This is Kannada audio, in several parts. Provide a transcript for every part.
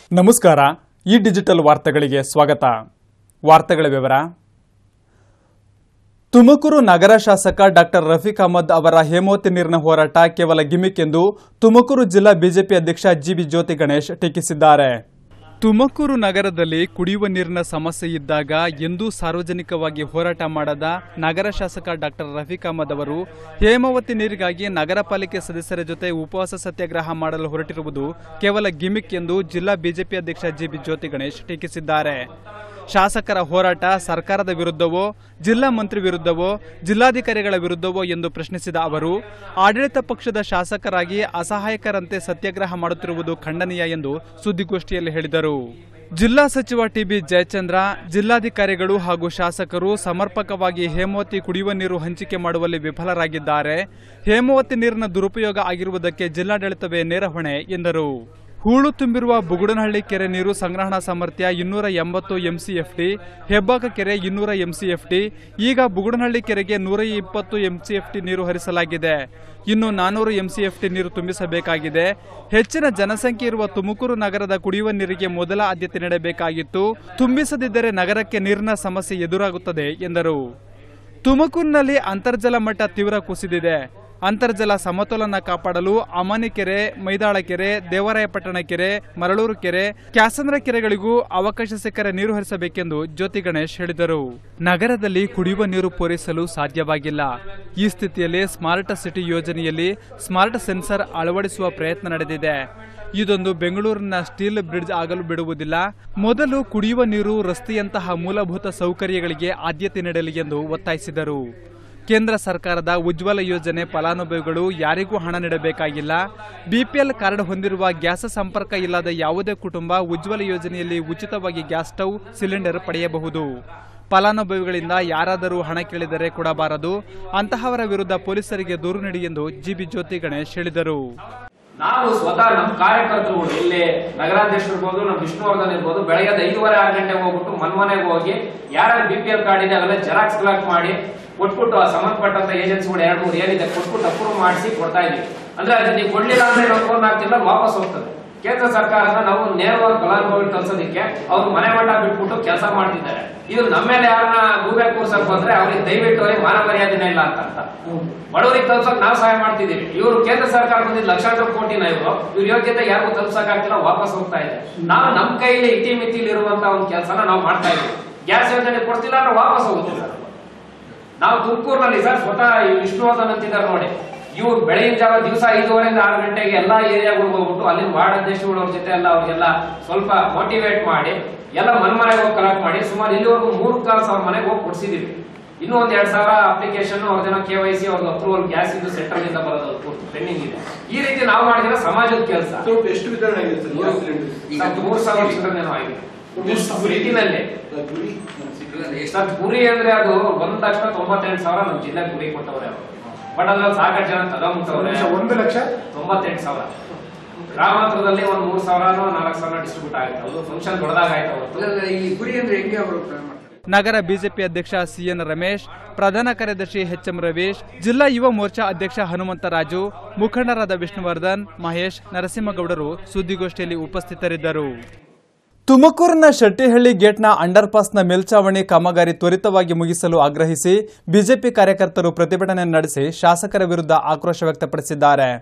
ನಮಸ್ಕಾರ ಈ ಡಿಜಿಟಲ್ ವಾರ್ತೆಗಳಿಗೆ ಸ್ವಾಗತ ವಾರ್ತೆಗಳ ವಿವರ ತುಮಕೂರು ನಗರ ಶಾಸಕ ಡಾಕ್ಟರ್ ರಫೀಕ್ ಅಹಮದ್ ಅವರ ಹೇಮಾವತಿ ನೀರಿನ ಹೋರಾಟ ಕೇವಲ ಗಿಮಿಕ್ ಎಂದು ತುಮಕೂರು ಜಿಲ್ಲಾ ಬಿಜೆಪಿ ಅಧ್ಯಕ್ಷ ಜಿಬಿ ಜ್ಯೋತಿ ಗಣೇಶ್ ಟೀಕಿಸಿದ್ದಾರೆ ತುಮಕೂರು ನಗರದಲ್ಲಿ ಕುಡಿಯುವ ನೀರಿನ ಸಮಸ್ಯೆ ಇದ್ದಾಗ ಎಂದೂ ಸಾರ್ವಜನಿಕವಾಗಿ ಹೋರಾಟ ಮಾಡದ ನಗರ ಶಾಸಕ ಡಾಕ್ಟರ್ ರಫೀಕ್ ಅಹಮದ್ ಅವರು ಹೇಮಾವತಿ ನೀರಿಗಾಗಿ ನಗರ ಪಾಲಿಕೆ ಸದಸ್ಯರ ಜೊತೆ ಉಪವಾಸ ಸತ್ಯಾಗ್ರಹ ಮಾಡಲು ಹೊರಟಿರುವುದು ಕೇವಲ ಗಿಮಿಕ್ ಎಂದು ಜಿಲ್ಲಾ ಬಿಜೆಪಿ ಅಧ್ಯಕ್ಷ ಜಿಬಿ ಜ್ಯೋತಿ ಗಣೇಶ್ ಟೀಕಿಸಿದ್ದಾರೆ ಶಾಸಕರ ಹೋರಾಟ ಸರ್ಕಾರದ ವಿರುದ್ಧವೋ ಜಿಲ್ಲಾ ಮಂತ್ರಿ ವಿರುದ್ಧವೋ ಜಿಲ್ಲಾಧಿಕಾರಿಗಳ ವಿರುದ್ಧವೋ ಎಂದು ಪ್ರಶ್ನಿಸಿದ ಅವರು ಆಡಳಿತ ಪಕ್ಷದ ಶಾಸಕರಾಗಿ ಅಸಹಾಯಕರಂತೆ ಸತ್ಯಾಗ್ರಹ ಮಾಡುತ್ತಿರುವುದು ಖಂಡನೀಯ ಎಂದು ಸುದ್ದಿಗೋಷ್ಠಿಯಲ್ಲಿ ಹೇಳಿದರು ಜಿಲ್ಲಾ ಸಚಿವ ಟಿಬಿ ಜಯಚಂದ್ರ ಜಿಲ್ಲಾಧಿಕಾರಿಗಳು ಹಾಗೂ ಶಾಸಕರು ಸಮರ್ಪಕವಾಗಿ ಹೇಮಾವತಿ ಕುಡಿಯುವ ನೀರು ಹಂಚಿಕೆ ಮಾಡುವಲ್ಲಿ ವಿಫಲರಾಗಿದ್ದಾರೆ ಹೇಮಾವತಿ ನೀರಿನ ದುರುಪಯೋಗ ಆಗಿರುವುದಕ್ಕೆ ಜಿಲ್ಲಾಡಳಿತವೇ ನೇರ ಹೊಣೆ ಎಂದರು ಹೂಳು ತುಂಬಿರುವ ಬುಗುಡನಹಳ್ಳಿ ಕೆರೆ ನೀರು ಸಂಗ್ರಹಣಾ ಸಾಮರ್ಥ್ಯ ಇನ್ನೂರ ಎಂಬತ್ತು ಎಂಸಿಎಫ್ಟಿ ಹೆಬ್ಬಾಕ ಕೆರೆ ಇನ್ನೂರ ಎಂಸಿಎಫ್ಟಿ ಈಗ ಬುಗುಡನಹಳ್ಳಿ ಕೆರೆಗೆ ನೂರ ಇಪ್ಪತ್ತು ಎಂಸಿಎಫ್ಟಿ ನೀರು ಹರಿಸಲಾಗಿದೆ ಇನ್ನು ನಾನೂರು ಎಂಸಿಎಫ್ಟಿ ನೀರು ತುಂಬಿಸಬೇಕಾಗಿದೆ ಹೆಚ್ಚಿನ ಜನಸಂಖ್ಯೆ ಇರುವ ತುಮಕೂರು ನಗರದ ಕುಡಿಯುವ ನೀರಿಗೆ ಮೊದಲ ಆದ್ಯತೆ ನೀಡಬೇಕಾಗಿತ್ತು ತುಂಬಿಸದಿದ್ದರೆ ನಗರಕ್ಕೆ ನೀರಿನ ಸಮಸ್ಯೆ ಎದುರಾಗುತ್ತದೆ ಎಂದರು ತುಮಕೂರಿನಲ್ಲಿ ಅಂತರ್ಜಲ ಮಟ್ಟ ತೀವ್ರ ಕುಸಿದಿದೆ ಅಂತರ್ಜಲ ಸಮತೋಲನ ಕಾಪಾಡಲು ಅಮಾನಿ ಕೆರೆ ಮೈದಾಳ ಕೆರೆ ದೇವರಾಯಪಟ್ಟಣ ಕೆರೆ ಮರಳೂರು ಕೆರೆ ಕ್ಯಾಸಂದ್ರ ಕೆರೆಗಳಿಗೂ ಅವಕಾಶ ಸಿಕ್ಕರೆ ನೀರು ಹರಿಸಬೇಕೆಂದು ಜ್ಯೋತಿ ಗಣೇಶ್ ಹೇಳಿದರು ನಗರದಲ್ಲಿ ಕುಡಿಯುವ ನೀರು ಪೂರೈಸಲು ಸಾಧ್ಯವಾಗಿಲ್ಲ ಈ ಸ್ಥಿತಿಯಲ್ಲಿ ಸ್ಮಾರ್ಟ್ ಸಿಟಿ ಯೋಜನೆಯಲ್ಲಿ ಸ್ಮಾರ್ಟ್ ಸೆನ್ಸರ್ ಅಳವಡಿಸುವ ಪ್ರಯತ್ನ ನಡೆದಿದೆ ಇದೊಂದು ಬೆಂಗಳೂರಿನ ಸ್ಟೀಲ್ ಬ್ರಿಡ್ಜ್ ಆಗಲು ಬಿಡುವುದಿಲ್ಲ ಮೊದಲು ಕುಡಿಯುವ ನೀರು ರಸ್ತೆಯಂತಹ ಮೂಲಭೂತ ಸೌಕರ್ಯಗಳಿಗೆ ಆದ್ಯತೆ ನೀಡಲಿ ಎಂದು ಒತ್ತಾಯಿಸಿದರು ಕೇಂದ್ರ ಸರ್ಕಾರದ ಉಜ್ವಲ ಯೋಜನೆ ಫಲಾನುಭವಿಗಳು ಯಾರಿಗೂ ಹಣ ನೀಡಬೇಕಾಗಿಲ್ಲ ಬಿಪಿಎಲ್ ಕಾರ್ಡ್ ಹೊಂದಿರುವ ಗ್ಯಾಸ್ ಸಂಪರ್ಕ ಇಲ್ಲದ ಯಾವುದೇ ಕುಟುಂಬ ಉಜ್ವಲ ಯೋಜನೆಯಲ್ಲಿ ಉಚಿತವಾಗಿ ಗ್ಯಾಸ್ ಸ್ಟವ್ ಸಿಲಿಂಡರ್ ಪಡೆಯಬಹುದು ಫಲಾನುಭವಿಗಳಿಂದ ಯಾರಾದರೂ ಹಣ ಕೇಳಿದರೆ ಕೊಡಬಾರದು ಅಂತಹವರ ವಿರುದ್ಧ ಪೊಲೀಸರಿಗೆ ದೂರು ನೀಡಿ ಎಂದು ಜಿಬಿ ಜ್ಯೋತಿ ಗಣೇಶ್ ಹೇಳಿದರು ನಾವು ಸ್ವತಃ ನಮ್ಮ ಕಾರ್ಯಕರ್ತರುಗಳು ಇಲ್ಲಿ ನಗರಾಧ್ಯಕ್ಷರು ಇರ್ಬೋದು ನಮ್ಮ ವಿಷ್ಣುವರ್ಧನ್ ಇರ್ಬೋದು ಬೆಳಗ್ಗೆ ಐದುವರೆ ಆರು ಗಂಟೆಗೆ ಹೋಗ್ಬಿಟ್ಟು ಮನ್ಮನೆಗೆ ಹೋಗಿ ಯಾರ್ಯಾರು ಬಿ ಪಿ ಎಲ್ ಕಾರ್ಡ್ ಇದೆ ಅವೆಲ್ಲ ಜೆರಾಕ್ಸ್ ಕಲೆಕ್ಟ್ ಮಾಡಿ ಕೊಟ್ಬಿಟ್ಟು ಆ ಸಂಬಂಧಪಟ್ಟಂತ ಏಜೆನ್ಸಿಗಳು ಎರಡು ಮೂರು ಏನಿದೆ ಕೊಟ್ಬಿಟ್ಟು ಅಪ್ರೂವ್ ಮಾಡಿಸಿ ಕೊಡ್ತಾ ಇದೀವಿ ಅಂದ್ರೆ ಅದನ್ನ ನೀವು ಕೊಡ್ಲಿಲ್ಲ ಅಂದ್ರೆ ನಾವು ಫೋನ್ ಹಾಕ್ತಿಲ್ಲ ವಾಪಸ್ ಹೋಗ್ತದೆ ಕೇಂದ್ರ ಸರ್ಕಾರದ ನಾವು ನೇರವಾಗಿ ಫಲಾನುಭವಿ ತಲ್ಸೋದಕ್ಕೆ ಅವ್ರು ಮನೆ ಮಠ ಬಿಟ್ಬಿಟ್ಟು ಕೆಲಸ ಮಾಡ್ತಿದ್ದಾರೆ ಇದು ನಮ್ಮ ಮೇಲೆ ಯಾರನ್ನ ಗೂಬೆ ಕೂರ್ಸಕ್ ಬಂದ್ರೆ ಅವ್ರಿಗೆ ದಯವಿಟ್ಟು ಅವ್ರಿಗೆ ಮಾನ ಮರ್ಯಾದೆನೇ ಇಲ್ಲ ಅಂತ ಅರ್ಥ ಬಡವರಿಗೆ ತಲ್ಸಕ್ ನಾವು ಸಹಾಯ ಮಾಡ್ತಿದೀವಿ ಇವರು ಕೇಂದ್ರ ಸರ್ಕಾರ ಬಂದಿದ್ದು ಲಕ್ಷಾಂತರ ಕೋಟಿನ ಇವರು ಇವ್ರ ಯೋಗ್ಯತೆ ಯಾರಿಗೂ ತಲ್ಸಕ್ ಆಗ್ತಿಲ್ಲ ವಾಪಸ್ ಹೋಗ್ತಾ ಇದೆ ನಾವು ನಮ್ಮ ಕೈಲಿ ಇತಿಮಿತಿಲಿ ಇರುವಂತ ಒಂದು ಕೆಲಸನ ನಾವು ಮಾಡ್ತಾ ಇದೀವಿ ಗ್ಯಾಸ್ ಯೋಜನೆ ಕೊಡ್ತಿಲ್ಲ ಅಂದ್ರೆ ವಾಪಸ್ ಹೋಗುತ್ತೆ ಸರ್ ನಾವು ತುಮಕೂರಿನಲ್ಲಿ ಸರ್ ಸ್ವತಃ ಈ ವಿಷ್ಣುವರ್ಧನ್ ಅಂತಿದ್ದಾರೆ ನೋಡಿ ಇವ್ರು ಬೆಳಗಿನ ಜಾವ ದಿವಸ ಐದೂವರೆಯಿಂದ ಆರು ಗಂಟೆಗೆ ಎಲ್ಲಾ ಏರಿಯಾಗಳಿಗೆ ಹೋಗ್ಬಿಟ್ಟು ಅಲ್ಲಿನ ವಾರ್ಡ್ ಅಧ್ಯಕ್ಷಗಳು ಅವ್ರ ಜೊತೆ ಎಲ್ಲ ಅವ್ರಿಗೆಲ್ಲ ಸ್ವಲ್ಪ ಮೋಟಿವೇಟ್ ಮಾಡಿ ಎಲ್ಲ ಮನೆಗೆ ಹೋಗಿ ಕಲೆಕ್ಟ್ ಮಾಡಿ ಸುಮಾರು ಇಲ್ಲಿವರೆಗೂ ಮೂರು ಕಾಲು ಸಾವಿರ ಮನೆಗೆ ಹೋಗಿ ಕೊಡ್ಸಿದೀವಿ ಇನ್ನೂ ಒಂದ್ ಎರಡ್ ಸಾವಿರ ಅಪ್ಲಿಕೇಶನ್ ಅವ್ರ ಜನ ಕೆ ವೈ ಸಿ ಅವ್ರದ್ದು ಅಪ್ರೂವಲ್ ಗ್ಯಾಸ್ ಇದು ಸೆಂಟ್ರಲ್ ಇಂದ ಬರೋದು ಪೆಂಡಿಂಗ್ ಇದೆ ಈ ರೀತಿ ನಾವು ಮಾಡಿದ್ರೆ ಸಮಾಜದ ಕೆಲಸ ಸ್ವಲ್ಪ ಎಷ್ಟು ವಿತರಣೆ ಆಗಿದೆ ಸರ್ ಗ್ಯಾಸ್ ಸಿಲಿಂಡರ್ ಮೂರು ಸಾವಿರ ಚಿತ್ರನೇನೋ ಆಗಿದೆ ಎಷ್ಟು ರೀತಿನಲ್ಲಿ ಗುರಿ ಸರ್ ಗುರಿ ಅಂದ್ರೆ ಅದು ಒಂದ್ ಲಕ್ಷ ತೊಂಬತ್ತೆಂಟು ಸಾವಿರ ನಮ್ಮ ಜಿಲ್ಲೆ ಗುರಿ ಕೊಟ್ಟವ್ರೆ ಅವರು ಬಟ್ ಅದ್ರಲ್ಲಿ ಸಾಕಷ್ಟು ಜನ ತಗೊಂಬಿಟ್ಟವ್ರೆ ಒಂದು ಲಕ್ಷ ತೊಂಬತ್ತೆಂಟು ಸಾವಿರ ಗ್ರಾಮಾಂತರದಲ್ಲಿ ಒಂದ್ ಮೂರ್ ಸಾವಿರ ನಾಲ್ಕು ಸಾವಿರ ಡಿಸ್ಟ್ರಿಬ್ಯೂಟ್ ಆಗುತ್ತೆ ಅದು ಫಂಕ್ಷನ್ ದೊಡ್ಡದಾಗ ಆಯ್ತು ಅವತ್ತು ಅಲ್ಲ, ಈ ಗುರಿ ಅಂದ್ರೆ ಹೆಂಗೆ ಅವರು ಪ್ಲಾನ್ ಮಾಡ್ತಾರೆ ನಗರ ಬಿಜೆಪಿ ಅಧ್ಯಕ್ಷ ಸಿಎನ್ ರಮೇಶ್ ಪ್ರಧಾನ ಕಾರ್ಯದರ್ಶಿ ಎಚ್ಎಂ ರವೀಶ್ ಜಿಲ್ಲಾ ಯುವ ಮೋರ್ಚಾ ಅಧ್ಯಕ್ಷ ಹನುಮಂತರಾಜು ಮುಖಂಡರಾದ ವಿಷ್ಣುವರ್ಧನ್ ಮಹೇಶ್ ನರಸಿಂಹಗೌಡರು ಸುದ್ದಿಗೋಷ್ಠಿಯಲ್ಲಿ ಉಪಸ್ಥಿತರಿದ್ದರು ತುಮಕೂರಿನ ಶೆಟ್ಟಿಹಳ್ಳಿ ಗೇಟ್ನ ಅಂಡರ್ ಪಾಸ್ನ ಮೇಲ್ಚಾವಣಿ ಕಾಮಗಾರಿ ತ್ವರಿತವಾಗಿ ಮುಗಿಸಲು ಆಗ್ರಹಿಸಿ ಬಿಜೆಪಿ ಕಾರ್ಯಕರ್ತರು ಪ್ರತಿಭಟನೆ ನಡೆಸಿ ಶಾಸಕರ ವಿರುದ್ಧ ಆಕ್ರೋಶ ವ್ಯಕ್ತಪಡಿಸಿದ್ದಾರೆ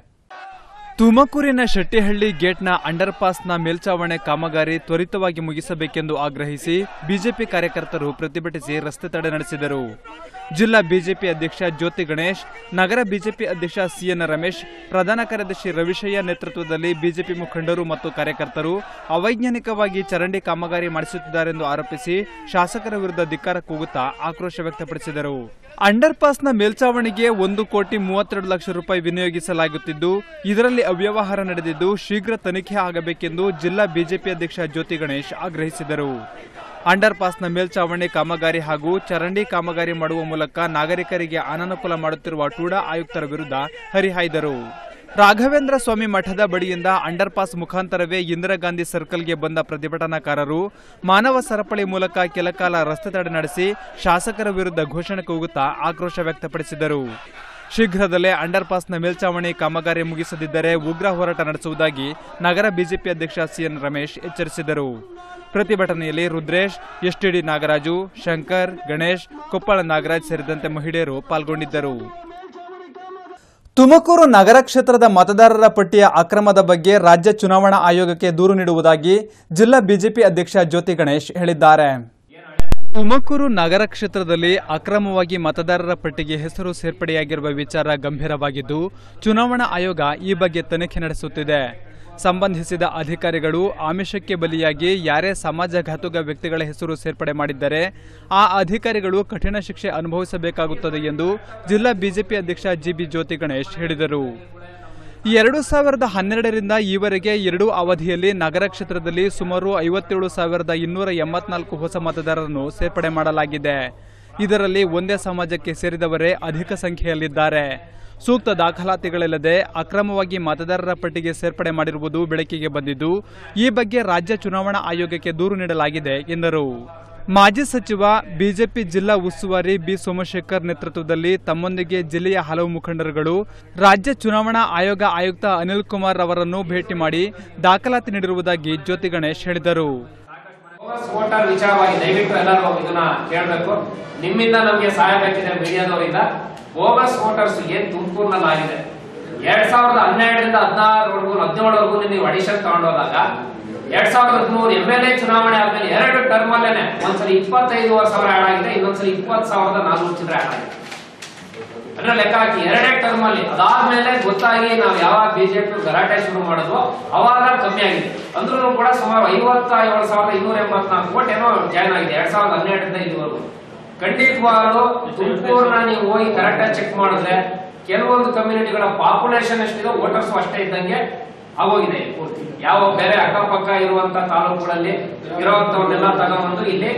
ತುಮಕೂರಿನ ಶೆಟ್ಟಿಹಳ್ಳಿ ಗೇಟ್ನ ಅಂಡರ್ ಪಾಸ್ನ ಮೇಲ್ಚಾವಣೆ ಕಾಮಗಾರಿ ತ್ವರಿತವಾಗಿ ಮುಗಿಸಬೇಕೆಂದು ಆಗ್ರಹಿಸಿ ಬಿಜೆಪಿ ಕಾರ್ಯಕರ್ತರು ಪ್ರತಿಭಟಿಸಿ ರಸ್ತೆ ತಡೆ ನಡೆಸಿದರು ಜಿಲ್ಲಾ ಬಿಜೆಪಿ ಅಧ್ಯಕ್ಷ ಜ್ಯೋತಿ ಗಣೇಶ್ ನಗರ ಬಿಜೆಪಿ ಅಧ್ಯಕ್ಷ ಸಿಎನ್ ರಮೇಶ್ ಪ್ರಧಾನ ಕಾರ್ಯದರ್ಶಿ ರವಿಶಯ್ಯ ನೇತೃತ್ವದಲ್ಲಿ ಬಿಜೆಪಿ ಮುಖಂಡರು ಮತ್ತು ಕಾರ್ಯಕರ್ತರು ಅವೈಜ್ಞಾನಿಕವಾಗಿ ಚರಂಡಿ ಕಾಮಗಾರಿ ಮಾಡಿಸುತ್ತಿದ್ದಾರೆಂದು ಆರೋಪಿಸಿ ಶಾಸಕರ ವಿರುದ್ಧ ಧಿಕ್ಕಾರ ಕೂಗುತ್ತಾ ಆಕ್ರೋಶ ವ್ಯಕ್ತಪಡಿಸಿದರು ಅಂಡರ್ ಪಾಸ್ನ ಮೇಲ್ಚಾವಣಿಗೆ ಒಂದು ಕೋಟಿ ಮೂವತ್ತೆರಡು ಲಕ್ಷ ರೂಪಾಯಿ ವಿನಿಯೋಗಿಸಲಾಗುತ್ತಿದ್ದು ಇದರಲ್ಲಿ ಅವ್ಯವಹಾರ ನಡೆದಿದ್ದು ಶೀಘ್ರ ತನಿಖೆ ಆಗಬೇಕೆಂದು ಜಿಲ್ಲಾ ಬಿಜೆಪಿ ಅಧ್ಯಕ್ಷ ಜ್ಯೋತಿ ಗಣೇಶ್ ಆಗ್ರಹಿಸಿದರು ಅಂಡರ್ ಪಾಸ್ನ ಮೇಲ್ಚಾವಣಿ ಕಾಮಗಾರಿ ಹಾಗೂ ಚರಂಡಿ ಕಾಮಗಾರಿ ಮಾಡುವ ಮೂಲಕ ನಾಗರಿಕರಿಗೆ ಅನನುಕೂಲ ಮಾಡುತ್ತಿರುವ ಟೂಡಾ ಆಯುಕ್ತರ ವಿರುದ್ಧ ಹರಿಹಾಯ್ದರು ರಾಘವೇಂದ್ರ ಸ್ವಾಮಿ ಮಠದ ಬಳಿಯಿಂದ ಅಂಡರ್ ಪಾಸ್ ಮುಖಾಂತರವೇ ಇಂದಿರಾ ಗಾಂಧಿ ಸರ್ಕಲ್ಗೆ ಬಂದ ಪ್ರತಿಭಟನಾಕಾರರು ಮಾನವ ಸರಪಳಿ ಮೂಲಕ ಕೆಲಕಾಲ ರಸ್ತೆ ತಡೆ ನಡೆಸಿ ಶಾಸಕರ ವಿರುದ್ಧ ಘೋಷಣೆ ಕೂಗುತ್ತಾ ಆಕ್ರೋಶ ವ್ಯಕ್ತಪಡಿಸಿದರು ಶೀಘ್ರದಲ್ಲೇ ಅಂಡರ್ಪಾಸ್ನ ಮೇಲ್ಚಾವಣಿ ಕಾಮಗಾರಿ ಮುಗಿಸದಿದ್ದರೆ ಉಗ್ರ ಹೋರಾಟ ನಡೆಸುವುದಾಗಿ ನಗರ ಬಿಜೆಪಿ ಅಧ್ಯಕ್ಷ ಸಿಎನ್ ರಮೇಶ್ ಎಚ್ಚರಿಸಿದರು ಪ್ರತಿಭಟನೆಯಲ್ಲಿ ರುದ್ರೇಶ್ ಎಸ್ಟಿಡಿ ನಾಗರಾಜು ಶಂಕರ್ ಗಣೇಶ್ ಕೊಪ್ಪಳ ನಾಗರಾಜ್ ಸೇರಿದಂತೆ ಮಹಿಳೆಯರು ಪಾಲ್ಗೊಂಡಿದ್ದರು ತುಮಕೂರು ನಗರ ಕ್ಷೇತ್ರದ ಮತದಾರರ ಪಟ್ಟಿಯ ಅಕ್ರಮದ ಬಗ್ಗೆ ರಾಜ್ಯ ಚುನಾವಣಾ ಆಯೋಗಕ್ಕೆ ದೂರು ನೀಡುವುದಾಗಿ ಜಿಲ್ಲಾ ಬಿಜೆಪಿ ಅಧ್ಯಕ್ಷ ಜ್ಯೋತಿ ಗಣೇಶ್ ಹೇಳಿದ್ದಾರೆ ತುಮಕೂರು ನಗರ ಕ್ಷೇತ್ರದಲ್ಲಿ ಅಕ್ರಮವಾಗಿ ಮತದಾರರ ಪಟ್ಟಿಗೆ ಹೆಸರು ಸೇರ್ಪಡೆಯಾಗಿರುವ ವಿಚಾರ ಗಂಭೀರವಾಗಿದ್ದು ಚುನಾವಣಾ ಆಯೋಗ ಈ ಬಗ್ಗೆ ತನಿಖೆ ನಡೆಸುತ್ತಿದೆ ಸಂಬಂಧಿಸಿದ ಅಧಿಕಾರಿಗಳು ಆಮಿಷಕ್ಕೆ ಬಲಿಯಾಗಿ ಯಾರೇ ಸಮಾಜಘಾತುಕ ವ್ಯಕ್ತಿಗಳ ಹೆಸರು ಸೇರ್ಪಡೆ ಮಾಡಿದ್ದರೆ ಆ ಅಧಿಕಾರಿಗಳು ಕಠಿಣ ಶಿಕ್ಷೆ ಅನುಭವಿಸಬೇಕಾಗುತ್ತದೆ ಎಂದು ಜಿಲ್ಲಾ ಬಿಜೆಪಿ ಅಧ್ಯಕ್ಷ ಜಿಬಿ ಜ್ಯೋತಿ ಗಣೇಶ್ ಹೇಳಿದರು ಎರಡು ಸಾವಿರದ ಹನ್ನೆರಡರಿಂದ ಈವರೆಗೆ ಎರಡೂ ಅವಧಿಯಲ್ಲಿ ನಗರ ಕ್ಷೇತ್ರದಲ್ಲಿ ಸುಮಾರು ಐವತ್ತೇಳು ಸಾವಿರದ ಇನ್ನೂರ ಎಂಬತ್ನಾಲ್ಕು ಹೊಸ ಮತದಾರರನ್ನು ಸೇರ್ಪಡೆ ಮಾಡಲಾಗಿದೆ ಇದರಲ್ಲಿ ಒಂದೇ ಸಮಾಜಕ್ಕೆ ಸೇರಿದವರೇ ಅಧಿಕ ಸಂಖ್ಯೆಯಲ್ಲಿದ್ದಾರೆ ಸೂಕ್ತ ದಾಖಲಾತಿಗಳಿಲ್ಲದೆ ಅಕ್ರಮವಾಗಿ ಮತದಾರರ ಪಟ್ಟಿಗೆ ಸೇರ್ಪಡೆ ಮಾಡಿರುವುದು ಬೆಳಕಿಗೆ ಬಂದಿದ್ದು ಈ ಬಗ್ಗೆ ರಾಜ್ಯ ಚುನಾವಣಾ ಆಯೋಗಕ್ಕೆ ದೂರು ನೀಡಲಾಗಿದೆ ಎಂದರು ಮಾಜಿ ಸಚಿವ ಬಿಜೆಪಿ ಜಿಲ್ಲಾ ಉಸ್ತುವಾರಿ ಬಿ ಸೋಮಶೇಖರ್ ನೇತೃತ್ವದಲ್ಲಿ ತಮ್ಮೊಂದಿಗೆ ಜಿಲ್ಲೆಯ ಹಲವು ಮುಖಂಡರುಗಳು ರಾಜ್ಯ ಚುನಾವಣಾ ಆಯೋಗ ಆಯುಕ್ತ ಅನಿಲ್ ಕುಮಾರ್ ಅವರನ್ನು ಭೇಟಿ ಮಾಡಿ ದಾಖಲಾತಿ ನೀಡಿರುವುದಾಗಿ ಜ್ಯೋತಿ ಗಣೇಶ್ ಹೇಳಿದರು ಬೋಗಸ್ ವೋಟರ್ ವಿಚಾರವಾಗಿ ದಯವಿಟ್ಟು ಎಲ್ಲರೂ ಇದನ್ನ ಕೇಳಬೇಕು ನಿಮ್ಮಿಂದ ನಮಗೆ ಸಹಾಯ ಬೇಕಿದೆ ಮೀಡಿಯಾದವರಿಂದ ಬೋಗಸ್ ವೋಟರ್ಸ್ ಏನ್ ತುಮಕೂರಿನಲ್ಲಿ ಆಗಿದೆ ಎರಡ್ ಸಾವಿರದ ಹನ್ನೆರಡರಿಂದ ಹದಿನಾರವರೆಗೂ ಹದಿನೇಳವರೆಗೂ ನೀವು ಅಡಿಷನ್ ತಗೊಂಡೋದಾಗ ಎರಡ್ ಸಾವಿರದ ಹದಿಮೂರು ಎಂ ಎಲ್ ಎ ಚುನಾವಣೆ ಆದ್ಮೇಲೆ ಎರಡು ಟರ್ಮ್ ಅಲ್ಲೇನೆ ಒಂದ್ಸಲ ಇಪ್ಪತ್ತೈದುವರೆ ಸಾವಿರ ಆಡ್ ಆಗಿದೆ ಇನ್ನೊಂದ್ಸಲ ಇಪ್ಪತ್ತು ಸಾವಿರದ ನಾಲ್ಕು ಚಿಲ್ಲರೆ ಆಡ್ ಆಗಿದೆ ಅಂದ್ರೆ ಲೆಕ್ಕ ಹಾಕಿ ಎರಡೇ ಟರ್ಮ್ ಅಲ್ಲಿ ಅದಾದ್ಮೇಲೆ ಗೊತ್ತಾಗಿ ನಾವು ಯಾವಾಗ ಬಿಜೆಪಿ ಗಲಾಟೆ ಶುರು ಮಾಡಿದ್ವೋ ಅವಾಗ ಕಮ್ಮಿ ಆಗಿದೆ ಅಂದ್ರೂ ಕೂಡ ಸುಮಾರು ಐವತ್ತ ಏಳು ಸಾವಿರದ ಇನ್ನೂರ ಎಂಬತ್ನಾಲ್ಕು ಕೋಟಿ ಏನೋ ಜಾಯ್ನ್ ಆಗಿದೆ ಎರಡ್ ಸಾವಿರದ ಹನ್ನೆರಡರಿಂದ ಇದುವರೆಗೂ ಖಂಡಿತವಾಗ್ಲೂ ತುಮಕೂರ್ನ ನೀವು ಹೋಗಿ ಕರೆಕ್ಟ್ ಚೆಕ್ ಮಾಡಿದ್ರೆ ಕೆಲವೊಂದು ಕಮ್ಯುನಿಟಿಗಳ ಪಾಪ್ಯುಲೇಷನ್ ಎಷ್ಟಿದೆ ವೋಟರ್ಸ್ ಅಷ್ಟೇ ಇದ್ದಂಗೆ ಆಗೋಗಿದೆ ಪೂರ್ತಿ ಯಾವ ಬೇರೆ ಅಕ್ಕಪಕ್ಕ ಇರುವಂತ ತಾಲೂಕುಗಳಲ್ಲಿ ಇರುವಂತವನ್ನೆಲ್ಲ ತಗೊಂಡ್ಬಂದು ಇಲ್ಲಿ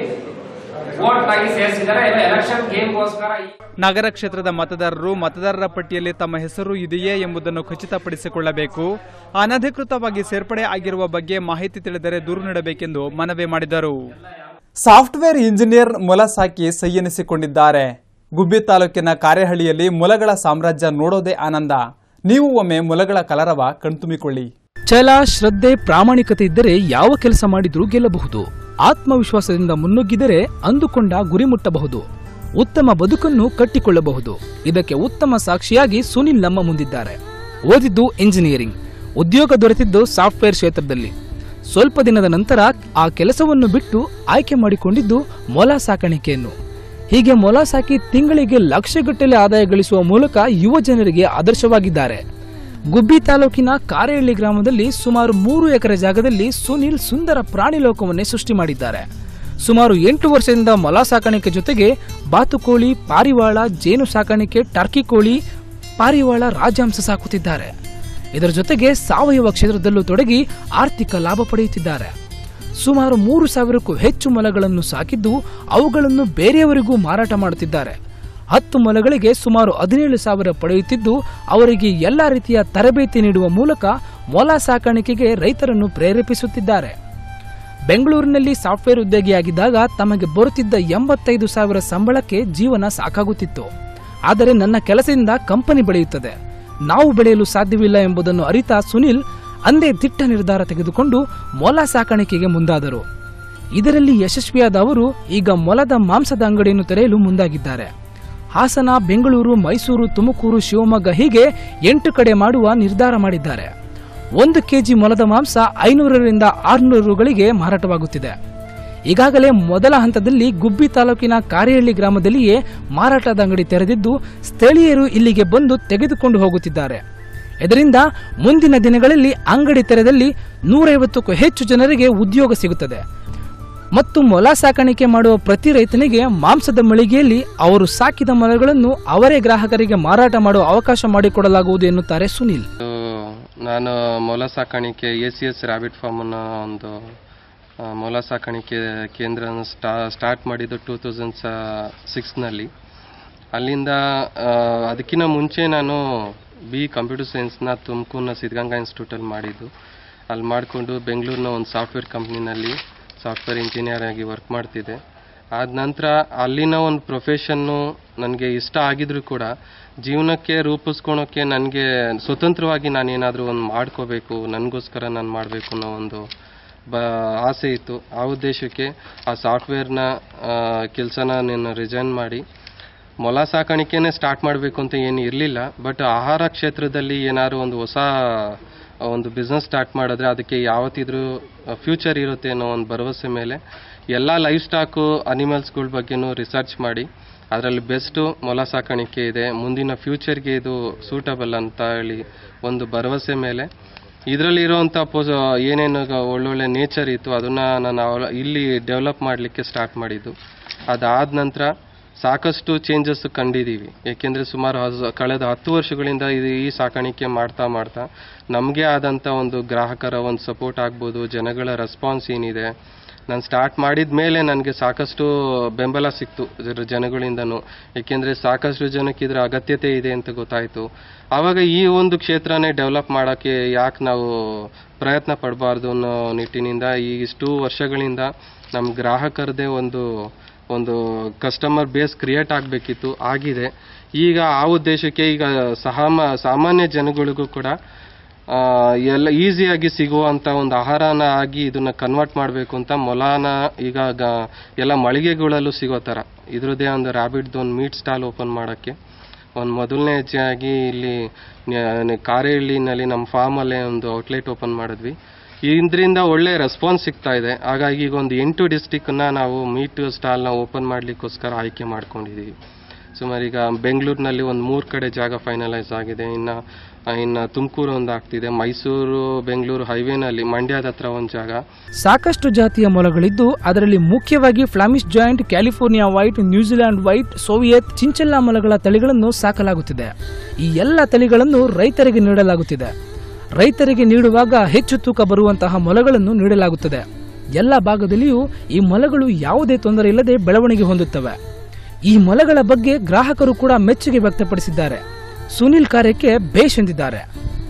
ವೋಟ್ ಆಗಿ ಸೇರಿಸಿದ್ದಾರೆ ಇಲ್ಲ ಎಲೆಕ್ಷನ್ ಗೇಮ್ಗೋಸ್ಕರ ಈ ನಗರ ಕ್ಷೇತ್ರದ ಮತದಾರರು ಮತದಾರರ ಪಟ್ಟಿಯಲ್ಲಿ ತಮ್ಮ ಹೆಸರು ಇದೆಯೇ ಎಂಬುದನ್ನು ಖಚಿತಪಡಿಸಿಕೊಳ್ಳಬೇಕು ಅನಧಿಕೃತವಾಗಿ ಸೇರ್ಪಡೆ ಆಗಿರುವ ಬಗ್ಗೆ ಮಾಹಿತಿ ತಿಳಿದರೆ ದೂರು ನೀಡಬೇಕೆಂದು ಮನವಿ ಮಾಡಿದರು ಸಾಫ್ಟ್ವೇರ್ ಇಂಜಿನಿಯರ್ ಮೊಲ ಸಾಕಿ ಸೈಯೆನಿಸಿಕೊಂಡಿದ್ದಾರೆ ಗುಬ್ಬಿ ತಾಲೂಕಿನ ಕಾರೆಹಳ್ಳಿಯಲ್ಲಿ ಮೊಲಗಳ ಸಾಮ್ರಾಜ್ಯ ನೋಡೋದೇ ಆನಂದ ನೀವು ಒಮ್ಮೆ ಮೊಲಗಳ ಕಲರವ ಕಣ್ತುಂಬಿಕೊಳ್ಳಿ ಛಲ ಶ್ರದ್ಧೆ ಪ್ರಾಮಾಣಿಕತೆ ಇದ್ದರೆ ಯಾವ ಕೆಲಸ ಮಾಡಿದ್ರೂ ಗೆಲ್ಲಬಹುದು ಆತ್ಮವಿಶ್ವಾಸದಿಂದ ಮುನ್ನುಗ್ಗಿದರೆ ಅಂದುಕೊಂಡ ಗುರಿ ಮುಟ್ಟಬಹುದು ಉತ್ತಮ ಬದುಕನ್ನು ಕಟ್ಟಿಕೊಳ್ಳಬಹುದು ಇದಕ್ಕೆ ಉತ್ತಮ ಸಾಕ್ಷಿಯಾಗಿ ಸುನಿಲ್ ನಮ್ಮ ಮುಂದಿದ್ದಾರೆ ಓದಿದ್ದು ಇಂಜಿನಿಯರಿಂಗ್ ಉದ್ಯೋಗ ದೊರೆತಿದ್ದು ಸಾಫ್ಟ್ವೇರ್ ಕ್ಷೇತ್ರದಲ್ಲಿ ಸ್ವಲ್ಪ ದಿನದ ನಂತರ ಆ ಕೆಲಸವನ್ನು ಬಿಟ್ಟು ಆಯ್ಕೆ ಮಾಡಿಕೊಂಡಿದ್ದು ಮೊಲ ಸಾಕಾಣಿಕೆಯನ್ನು ಹೀಗೆ ಮೊಲ ಸಾಕಿ ತಿಂಗಳಿಗೆ ಲಕ್ಷಗಟ್ಟಲೆ ಆದಾಯ ಗಳಿಸುವ ಮೂಲಕ ಯುವ ಜನರಿಗೆ ಆದರ್ಶವಾಗಿದ್ದಾರೆ ಗುಬ್ಬಿ ತಾಲೂಕಿನ ಕಾರೆಹಳ್ಳಿ ಗ್ರಾಮದಲ್ಲಿ ಸುಮಾರು ಮೂರು ಎಕರೆ ಜಾಗದಲ್ಲಿ ಸುನಿಲ್ ಸುಂದರ ಪ್ರಾಣಿ ಲೋಕವನ್ನೇ ಸೃಷ್ಟಿ ಮಾಡಿದ್ದಾರೆ ಸುಮಾರು ಎಂಟು ವರ್ಷದಿಂದ ಮೊಲ ಸಾಕಾಣಿಕೆ ಜೊತೆಗೆ ಬಾತುಕೋಳಿ ಪಾರಿವಾಳ ಜೇನು ಸಾಕಾಣಿಕೆ ಟರ್ಕಿ ಕೋಳಿ ಪಾರಿವಾಳ ರಾಜಹಂಸ ಸಾಕುತ್ತಿದ್ದಾರೆ ಇದರ ಜೊತೆಗೆ ಸಾವಯವ ಕ್ಷೇತ್ರದಲ್ಲೂ ತೊಡಗಿ ಆರ್ಥಿಕ ಲಾಭ ಪಡೆಯುತ್ತಿದ್ದಾರೆ ಸುಮಾರು ಮೂರು ಸಾವಿರಕ್ಕೂ ಹೆಚ್ಚು ಮೊಲಗಳನ್ನು ಸಾಕಿದ್ದು ಅವುಗಳನ್ನು ಬೇರೆಯವರಿಗೂ ಮಾರಾಟ ಮಾಡುತ್ತಿದ್ದಾರೆ ಹತ್ತು ಮೊಲಗಳಿಗೆ ಸುಮಾರು ಹದಿನೇಳು ಸಾವಿರ ಪಡೆಯುತ್ತಿದ್ದು ಅವರಿಗೆ ಎಲ್ಲ ರೀತಿಯ ತರಬೇತಿ ನೀಡುವ ಮೂಲಕ ಮೊಲ ಸಾಕಾಣಿಕೆಗೆ ರೈತರನ್ನು ಪ್ರೇರೇಪಿಸುತ್ತಿದ್ದಾರೆ ಬೆಂಗಳೂರಿನಲ್ಲಿ ಸಾಫ್ಟ್ವೇರ್ ಉದ್ಯೋಗಿಯಾಗಿದ್ದಾಗ ತಮಗೆ ಬರುತ್ತಿದ್ದ ಎಂಬತ್ತೈದು ಸಾವಿರ ಸಂಬಳಕ್ಕೆ ಜೀವನ ಸಾಕಾಗುತ್ತಿತ್ತು ಆದರೆ ನನ್ನ ಕೆಲಸದಿಂದ ಕಂಪನಿ ಬೆಳೆಯುತ್ತದೆ ನಾವು ಬೆಳೆಯಲು ಸಾಧ್ಯವಿಲ್ಲ ಎಂಬುದನ್ನು ಅರಿತ ಸುನಿಲ್ ಅಂದೇ ದಿಟ್ಟ ನಿರ್ಧಾರ ತೆಗೆದುಕೊಂಡು ಮೊಲ ಸಾಕಾಣಿಕೆಗೆ ಮುಂದಾದರು ಇದರಲ್ಲಿ ಯಶಸ್ವಿಯಾದ ಅವರು ಈಗ ಮೊಲದ ಮಾಂಸದ ಅಂಗಡಿಯನ್ನು ತೆರೆಯಲು ಮುಂದಾಗಿದ್ದಾರೆ ಹಾಸನ ಬೆಂಗಳೂರು ಮೈಸೂರು ತುಮಕೂರು ಶಿವಮೊಗ್ಗ ಹೀಗೆ ಎಂಟು ಕಡೆ ಮಾಡುವ ನಿರ್ಧಾರ ಮಾಡಿದ್ದಾರೆ ಒಂದು ಕೆಜಿ ಮೊಲದ ಮಾಂಸ ಐನೂರರಿಂದ ಆರುನೂರು ರುಗಳಿಗೆ ಮಾರಾಟವಾಗುತ್ತಿದೆ ಈಗಾಗಲೇ ಮೊದಲ ಹಂತದಲ್ಲಿ ಗುಬ್ಬಿ ತಾಲೂಕಿನ ಕಾರೆಹಳ್ಳಿ ಗ್ರಾಮದಲ್ಲಿಯೇ ಮಾರಾಟದ ಅಂಗಡಿ ತೆರೆದಿದ್ದು ಸ್ಥಳೀಯರು ಇಲ್ಲಿಗೆ ಬಂದು ತೆಗೆದುಕೊಂಡು ಹೋಗುತ್ತಿದ್ದಾರೆ ಇದರಿಂದ ಮುಂದಿನ ದಿನಗಳಲ್ಲಿ ಅಂಗಡಿ ತೆರೆದಲ್ಲಿ ನೂರೈವತ್ತಕ್ಕೂ ಹೆಚ್ಚು ಜನರಿಗೆ ಉದ್ಯೋಗ ಸಿಗುತ್ತದೆ ಮತ್ತು ಮೊಲ ಸಾಕಾಣಿಕೆ ಮಾಡುವ ಪ್ರತಿ ರೈತನಿಗೆ ಮಾಂಸದ ಮಳಿಗೆಯಲ್ಲಿ ಅವರು ಸಾಕಿದ ಮೊಲಗಳನ್ನು ಅವರೇ ಗ್ರಾಹಕರಿಗೆ ಮಾರಾಟ ಮಾಡುವ ಅವಕಾಶ ಮಾಡಿಕೊಡಲಾಗುವುದು ಎನ್ನುತ್ತಾರೆ ಸುನೀಲ್ ನಾನು ಮೊಲ ಸಾಕಾಣಿಕೆ A C S rabbit farm ಅನ್ನೋ ಒಂದು ಆ, ಮೊಲ ಸಾಕಾಣಿಕೆ ಕೇಂದ್ರ ಸ್ಟಾ ಸ್ಟಾರ್ಟ್ ಮಾಡಿದ್ದು ಟೂ ತೌಸಂಡ್ ಸಿಕ್ಸ್ನಲ್ಲಿ ಅಲ್ಲಿಂದ ಆ, ಅದಕ್ಕಿಂತ ಮುಂಚೆ ನಾನು ಬಿ ಕಂಪ್ಯೂಟರ್ ಸೈನ್ಸ್ನ ತುಮಕೂರಿನ ಸಿದ್ಧಗಂಗಾ ಇನ್ಸ್ಟಿಟ್ಯೂಟಲ್ಲಿ ಮಾಡಿದ್ದು ಅಲ್ಲಿ ಮಾಡಿಕೊಂಡು ಬೆಂಗಳೂರಿನ ಒಂದು ಸಾಫ್ಟ್ವೇರ್ ಕಂಪ್ನಿನಲ್ಲಿ ಸಾಫ್ಟ್ವೇರ್ ಇಂಜಿನಿಯರ್ ಆಗಿ ವರ್ಕ್ ಮಾಡ್ತಿದ್ದೆ ಆದ ನಂತರ ಅಲ್ಲಿನ ಒಂದು ಪ್ರೊಫೆಷನ್ನು ನನಗೆ ಇಷ್ಟ ಆಗಿದ್ರು ಕೂಡ ಜೀವನಕ್ಕೆ ರೂಪಿಸ್ಕೊಳೋಕ್ಕೆ ನನಗೆ ಸ್ವತಂತ್ರವಾಗಿ ನಾನು ಏನಾದರೂ ಒಂದು ಮಾಡ್ಕೋಬೇಕು ನನಗೋಸ್ಕರ ನಾನು ಮಾಡಬೇಕು ಅನ್ನೋ ಒಂದು ಬ ಆಸೆ ಇತ್ತು ಆ ಉದ್ದೇಶಕ್ಕೆ ಆ ಸಾಫ್ಟ್ವೇರ್ನ ಕೆಲಸನ ನಾನು ರಿಸೈನ್ ಮಾಡಿ ಮೊಲ ಸಾಕಾಣಿಕೆನೇ ಸ್ಟಾರ್ಟ್ ಮಾಡಬೇಕು ಅಂತ ಏನು ಇರಲಿಲ್ಲ ಬಟ್ ಆಹಾರ ಕ್ಷೇತ್ರದಲ್ಲಿ ಏನಾದ್ರು ಒಂದು ಹೊಸ ಒಂದು ಬಿಸ್ನೆಸ್ ಸ್ಟಾರ್ಟ್ ಮಾಡಿದ್ರೆ ಅದಕ್ಕೆ ಯಾವತ್ತಿದ್ರೂ ಫ್ಯೂಚರ್ ಇರುತ್ತೆ ಅನ್ನೋ ಒಂದು ಭರವಸೆ ಮೇಲೆ ಎಲ್ಲ ಲೈಫ್ ಸ್ಟಾಕು ಅನಿಮಲ್ಸ್ಗಳ ಬಗ್ಗೆನೂ ರಿಸರ್ಚ್ ಮಾಡಿ ಅದರಲ್ಲಿ ಬೆಸ್ಟು ಮೊಲ ಸಾಕಾಣಿಕೆ ಇದೆ ಮುಂದಿನ ಫ್ಯೂಚರ್ಗೆ ಇದು ಸೂಟಬಲ್ ಅಂತ ಹೇಳಿ ಒಂದು ಭರವಸೆ ಮೇಲೆ ಇದರಲ್ಲಿ ಇರುವಂಥ ಪೋಸ್ ಏನೇನು ಗ- ಒಳ್ಳೊಳ್ಳೆ ನೇಚರ್ ಇತ್ತು ಅದನ್ನು ನಾನು ಅವಲ- ಇಲ್ಲಿ ಡೆವಲಪ್ ಮಾಡಲಿಕ್ಕೆ ಸ್ಟಾರ್ಟ್ ಮಾಡಿದ್ದು ಅದಾದ ನಂತರ ಸಾಕಷ್ಟು ಚೇಂಜಸ್ ಕಂಡಿದ್ದೀವಿ ಏಕೆಂದರೆ ಸುಮಾರು ಹಸ್- ಕಳೆದ ಹತ್ತು ವರ್ಷಗಳಿಂದ ಇದು ಈ ಸಾಕಾಣಿಕೆ ಮಾಡ್ತಾ ಮಾಡ್ತಾ ನಮಗೆ ಆದಂಥ ಒಂದು ಗ್ರಾಹಕರ ಒಂದು ಸಪೋರ್ಟ್ ಆಗ್ಬೋದು ಜನಗಳ ರೆಸ್ಪಾನ್ಸ್ ಏನಿದೆ ನಾನು ಸ್ಟಾರ್ಟ್ ಮಾಡಿದ ಮೇಲೆ ನನಗೆ ಸಾಕಷ್ಟು ಬೆಂಬಲ ಸಿಕ್ತು ಇದರ ಜನಗಳಿಂದನೂ ಏಕೆಂದರೆ ಸಾಕಷ್ಟು ಜನಕ್ಕೆ ಇದರ ಅಗತ್ಯತೆ ಇದೆ ಅಂತ ಗೊತ್ತಾಯಿತು ಆವಾಗ ಈ ಒಂದು ಕ್ಷೇತ್ರನೇ ಡೆವಲಪ್ ಮಾಡೋಕ್ಕೆ ಯಾಕೆ ನಾವು ಪ್ರಯತ್ನ ಪಡಬಾರ್ದು ಅನ್ನೋ ನಿಟ್ಟಿನಿಂದ ಈ ಇಷ್ಟು ವರ್ಷಗಳಿಂದ ನಮ್ಮ ಗ್ರಾಹಕರದೇ ಒಂದು ಒಂದು ಕಸ್ಟಮರ್ ಬೇಸ್ ಕ್ರಿಯೇಟ್ ಆಗಬೇಕಿತ್ತು ಆಗಿದೆ ಈಗ ಆ ಉದ್ದೇಶಕ್ಕೆ ಈಗ ಸಹಮ ಸಾಮಾನ್ಯ ಜನಗಳಿಗೂ ಕೂಡ ಆ, ಎಲ್ಲ ಈಸಿಯಾಗಿ ಸಿಗುವಂಥ ಒಂದು ಆಹಾರನ ಆಗಿ ಇದನ್ನ ಕನ್ವರ್ಟ್ ಮಾಡಬೇಕು ಅಂತ ಮೊಲಾನ ಈಗ ಗ- ಎಲ್ಲ ಮಳಿಗೆಗಳಲ್ಲೂ ಸಿಗೋ ಥರ ಇದ್ರದ್ದೇ ಒಂದು ರ್ಯಾಬಿಟ್ದು ಒಂದು ಮೀಟ್ ಸ್ಟಾಲ್ ಓಪನ್ ಮಾಡೋಕ್ಕೆ ಒಂದು ಮೊದಲನೇ ಹೆಜ್ಜೆಯಾಗಿ ಇಲ್ಲಿ ನ- ಕಾರೇಹಳ್ಳಿನಲ್ಲಿ ನಮ್ಮ ಫಾರ್ಮಲ್ಲೇ ಒಂದು ಔಟ್ಲೆಟ್ ಓಪನ್ ಮಾಡಿದ್ವಿ ಇದರಿಂದ ಒಳ್ಳೆ ರೆಸ್ಪಾನ್ಸ್ ಸಿಗ್ತಾ ಇದೆ ಹಾಗಾಗಿ ಈಗ ಒಂದು ಎಂಟು ಡಿಸ್ಟಿಕ್ನ ನಾವು ಮೀಟ್ ಸ್ಟಾಲ್ನ ಓಪನ್ ಮಾಡಲಿಕ್ಕೋಸ್ಕರ ಆಯ್ಕೆ ಮಾಡ್ಕೊಂಡಿದ್ದೀವಿ ಸುಮಾರು ಈಗ ಬೆಂಗಳೂರಿನಲ್ಲಿ ಒಂದು ಮೂರು ಕಡೆ ಜಾಗ ಫೈನಲೈಸ್ ಆಗಿದೆ ಇನ್ನು ಇನ್ನು ತುಮಕೂರು ಒಂದು ಆಗ್ತಿದೆ ಮೈಸೂರು ಬೆಂಗಳೂರು ಹೈವೇನಲ್ಲಿ ಮಂಡ್ಯದ ಹತ್ರ ಒಂದು ಜಾಗ ಸಾಕಷ್ಟು ಜಾತಿಯ ಮೊಲಗಳಿದ್ದು ಅದರಲ್ಲಿ ಮುಖ್ಯವಾಗಿ Flemish giant California white New Zealand white Soviet chinchilla ಮೊಲಗಳ ತಳಿಗಳನ್ನು ಸಾಕಲಾಗುತ್ತಿದೆ ಈ ಎಲ್ಲ ತಳಿಗಳನ್ನು ರೈತರಿಗೆ ನೀಡಲಾಗುತ್ತಿದೆ ರೈತರಿಗೆ ನೀಡುವಾಗ ಹೆಚ್ಚು ತೂಕ ಬರುವಂತಹ ಮೊಲಗಳನ್ನು ನೀಡಲಾಗುತ್ತದೆ ಎಲ್ಲ ಭಾಗದಲ್ಲಿಯೂ ಈ ಮೊಲಗಳು ಯಾವುದೇ ತೊಂದರೆ ಇಲ್ಲದೆ ಬೆಳವಣಿಗೆ ಹೊಂದುತ್ತವೆ ಈ ಮೊಲಗಳ ಬಗ್ಗೆ ಗ್ರಾಹಕರು ಕೂಡ ಮೆಚ್ಚುಗೆ ವ್ಯಕ್ತಪಡಿಸಿದ್ದಾರೆ ಸುನಿಲ್ ಕಾರ್ಯಕ್ಕೆ ಬೇಷ್ ಎಂದಿದ್ದಾರೆ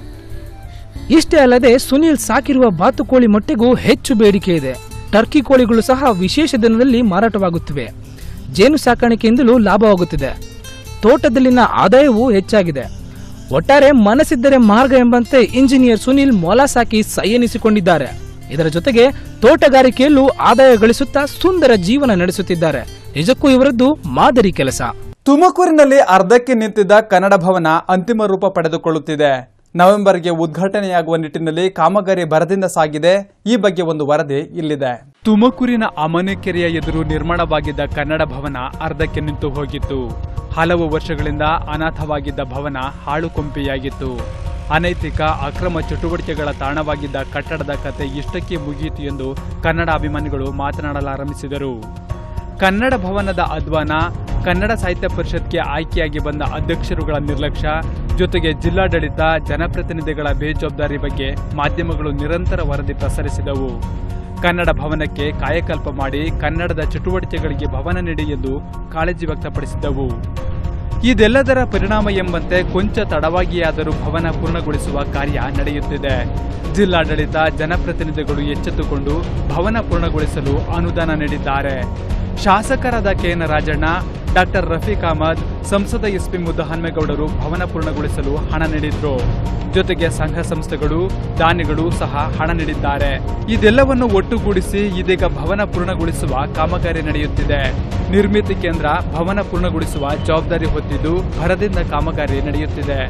ಇಷ್ಟೇ ಅಲ್ಲದೆ ಸುನೀಲ್ ಸಾಕಿರುವ ಬಾತುಕೋಳಿ ಮೊಟ್ಟೆಗೂ ಹೆಚ್ಚು ಬೇಡಿಕೆ ಇದೆ ಟರ್ಕಿ ಕೋಳಿಗಳು ಸಹ ವಿಶೇಷ ದಿನದಲ್ಲಿ ಮಾರಾಟವಾಗುತ್ತಿವೆ ಜೇನು ಸಾಕಾಣಿಕೆಯಿಂದಲೂ ಲಾಭವಾಗುತ್ತಿದೆ ತೋಟದಲ್ಲಿನ ಆದಾಯವೂ ಹೆಚ್ಚಾಗಿದೆ ಒಟ್ಟಾರೆ ಮನಸ್ಸಿದ್ದರೆ ಮಾರ್ಗ ಎಂಬಂತೆ ಇಂಜಿನಿಯರ್ ಸುನೀಲ್ ಮೊಲ ಸಾಕಿ ಸೈ ಎನಿಸಿಕೊಂಡಿದ್ದಾರೆ ಇದರ ಜೊತೆಗೆ ತೋಟಗಾರಿಕೆಯಲ್ಲೂ ಆದಾಯ ಗಳಿಸುತ್ತಾ ಸುಂದರ ಜೀವನ ನಡೆಸುತ್ತಿದ್ದಾರೆ ನಿಜಕ್ಕೂ ಇವರದ್ದು ಮಾದರಿ ಕೆಲಸ ತುಮಕೂರಿನಲ್ಲಿ ಅರ್ಧಕ್ಕೆ ನಿಂತಿದ್ದ ಕನ್ನಡ ಭವನ ಅಂತಿಮ ರೂಪ ಪಡೆದುಕೊಳ್ಳುತ್ತಿದೆ ನವೆಂಬರ್ಗೆ ಉದ್ಘಾಟನೆಯಾಗುವ ನಿಟ್ಟಿನಲ್ಲಿ ಕಾಮಗಾರಿ ಭರದಿಂದ ಸಾಗಿದೆ ಈ ಬಗ್ಗೆ ಒಂದು ವರದಿ ಇಲ್ಲಿದೆ ತುಮಕೂರಿನ ಅಮನೆಕೆರೆಯ ಎದುರು ನಿರ್ಮಾಣವಾಗಿದ್ದ ಕನ್ನಡ ಭವನ ಅರ್ಧಕ್ಕೆ ನಿಂತು ಹೋಗಿತ್ತು ಹಲವು ವರ್ಷಗಳಿಂದ ಅನಾಥವಾಗಿದ್ದ ಭವನ ಹಾಳು ಕೊಂಪೆಯಾಗಿತ್ತು ಅನೈತಿಕ ಅಕ್ರಮ ಚಟುವಟಿಕೆಗಳ ತಾಣವಾಗಿದ್ದ ಕಟ್ಟಡದ ಕತೆ ಇಷ್ಟಕ್ಕೆ ಮುಗಿಯಿತು ಎಂದು ಕನ್ನಡ ಅಭಿಮಾನಿಗಳು ಮಾತನಾಡಲಾರಂಭಿಸಿದರು ಕನ್ನಡ ಭವನದ ಅಧ್ವಾನ ಕನ್ನಡ ಸಾಹಿತ್ಯ ಪರಿಷತ್ಗೆ ಆಯ್ಕೆಯಾಗಿ ಬಂದ ಅಧ್ಯಕ್ಷರುಗಳ ನಿರ್ಲಕ್ಷ್ಯ ಜೊತೆಗೆ ಜಿಲ್ಲಾಡಳಿತ ಜನಪ್ರತಿನಿಧಿಗಳ ಬೇಜವಾಬ್ದಾರಿ ಬಗ್ಗೆ ಮಾಧ್ಯಮಗಳು ನಿರಂತರ ವರದಿ ಪ್ರಸರಿಸಿದವು ಕನ್ನಡ ಭವನಕ್ಕೆ ಕಾಯಕಲ್ಪ ಮಾಡಿ ಕನ್ನಡದ ಚಟುವಟಿಕೆಗಳಿಗೆ ಭವನ ನೀಡಿ ಎಂದು ಕಾಳಜಿ ವ್ಯಕ್ತಪಡಿಸಿದ್ದವು ಇದೆಲ್ಲದರ ಪರಿಣಾಮ ಎಂಬಂತೆ ಕೊಂಚ ತಡವಾಗಿಯಾದರೂ ಭವನ ಪೂರ್ಣಗೊಳಿಸುವ ಕಾರ್ಯ ನಡೆಯುತ್ತಿದೆ ಜಿಲ್ಲಾಡಳಿತ ಜನಪ್ರತಿನಿಧಿಗಳು ಎಚ್ಚೆತ್ತುಕೊಂಡು ಭವನ ಪೂರ್ಣಗೊಳಿಸಲು ಅನುದಾನ ನೀಡಿದ್ದಾರೆ ಶಾಸಕರಾದ ಕೆಎನ್ ರಾಜಣ್ಣ ಡಾಕ್ಟರ್ ರಫೀಕ್ ಅಹಮದ್ ಸಂಸದ ಎಸ್ ಪಿ ಮುದ್ದಹನ್ಮೇಗೌಡರು ಭವನ ಪೂರ್ಣಗೊಳಿಸಲು ಹಣ ನೀಡಿದ್ರು ಜೊತೆಗೆ ಸಂಘ ಸಂಸ್ಥೆಗಳು ದಾನಿಗಳು ಸಹ ಹಣ ನೀಡಿದ್ದಾರೆ ಇದೆಲ್ಲವನ್ನು ಒಟ್ಟುಗೂಡಿಸಿ ಇದೀಗ ಭವನ ಪೂರ್ಣಗೊಳಿಸುವ ಕಾಮಗಾರಿ ನಡೆಯುತ್ತಿದೆ ನಿರ್ಮಿತಿ ಕೇಂದ್ರ ಭವನ ಪೂರ್ಣಗೊಳಿಸುವ ಜವಾಬ್ದಾರಿ ಹೊತ್ತಿದ್ದು ಭರದಿಂದ ಕಾಮಗಾರಿ ನಡೆಯುತ್ತಿದೆ